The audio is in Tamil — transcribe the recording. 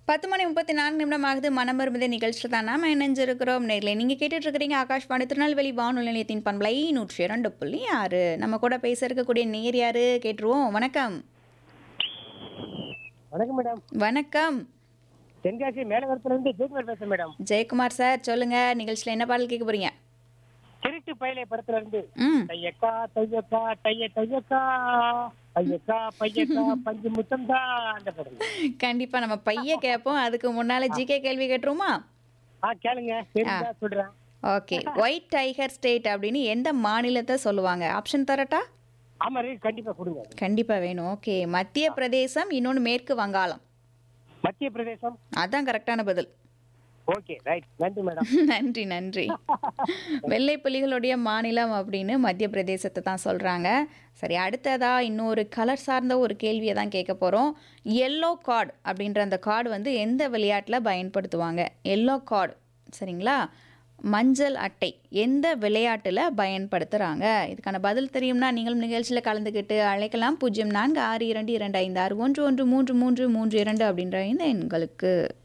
பத்து மணி முப்பத்தி நான்கு நிமிடம் ஆகுது மனம் விரும்புதே நிகழ்ச்சியில் தான் நாம இணைஞ்சிருக்கிறோம் நேரில் நீங்கள் கேட்டுட்டு இருக்கிறீங்க ஆகாஷ்வாணி திருநெல்வேலி வானொலி நிலையத்தின் பண்பலை நூற்றி இரண்டு புள்ளி ஆறு நம்ம கூட பேச இருக்கக்கூடிய நேர் யாரு கேட்டுருவோம் வணக்கம் வணக்கம் மேடம் வணக்கம் தென்காசி மேலவரத்துல இருந்து ஜெயக்குமார் பேசுறேன் மேடம் ஜெயக்குமார் சார் சொல்லுங்க நிகழ்ச்சியில் என்ன பாடல் கேட்க போறீங்க திருட்டு பயிலை படத்துல இருந்து ம் தையக்கா தையக்கா தைய தையக்கா பையக்கா பையக்கா பஞ்சு முத்தம் தான் அந்த படம் கண்டிப்பா நம்ம பைய கேட்போம் அதுக்கு முன்னால ஜிகே கேள்வி கேட்டுருவோமா ஆ கேளுங்க தெரிஞ்சா சொல்றேன் ஓகே ஒயிட் டைகர் ஸ்டேட் அப்படின்னு எந்த மாநிலத்தை சொல்லுவாங்க ஆப்ஷன் தரட்டா ஆமா இருக்கு கண்டிப்பா கொடுங்க கண்டிப்பா வேணும் ஓகே மத்திய பிரதேசம் இன்னொன்று மேற்கு வங்காளம் மத்திய பிரதேசம் அதான் கரெக்டான பதில் ஓகே ரைட் நன்றி மேடம் நன்றி நன்றி வெள்ளை புலிகளுடைய மாநிலம் அப்படின்னு மத்திய பிரதேசத்தை தான் சொல்கிறாங்க சரி அடுத்ததா இன்னொரு கலர் சார்ந்த ஒரு கேள்வியை தான் கேட்க போகிறோம் எல்லோ கார்டு அப்படின்ற அந்த கார்டு வந்து எந்த விளையாட்டில் பயன்படுத்துவாங்க எல்லோ கார்டு சரிங்களா மஞ்சள் அட்டை எந்த விளையாட்டில் பயன்படுத்துகிறாங்க இதுக்கான பதில் தெரியும்னா நீங்களும் நிகழ்ச்சியில் கலந்துக்கிட்டு அழைக்கலாம் பூஜ்ஜியம் நான்கு ஆறு இரண்டு இரண்டு ஐந்து ஆறு ஒன்று ஒன்று மூன்று மூன்று மூன்று இரண்டு அப்படின்ற இந்த எண்களுக்கு